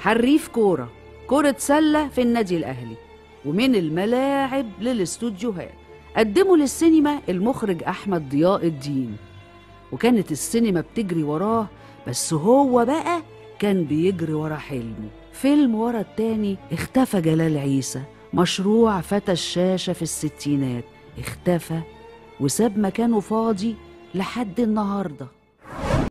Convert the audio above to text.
حريف كورة كرة سلة في النادي الأهلي ومن الملاعب للاستوديوهات قدموا للسينما المخرج أحمد ضياء الدين وكانت السينما بتجري وراه بس هو بقى كان بيجري ورا حلمه فيلم ورا التاني اختفى جلال عيسى مشروع فتى الشاشة في الستينات اختفى وساب مكانه فاضي لحد النهارده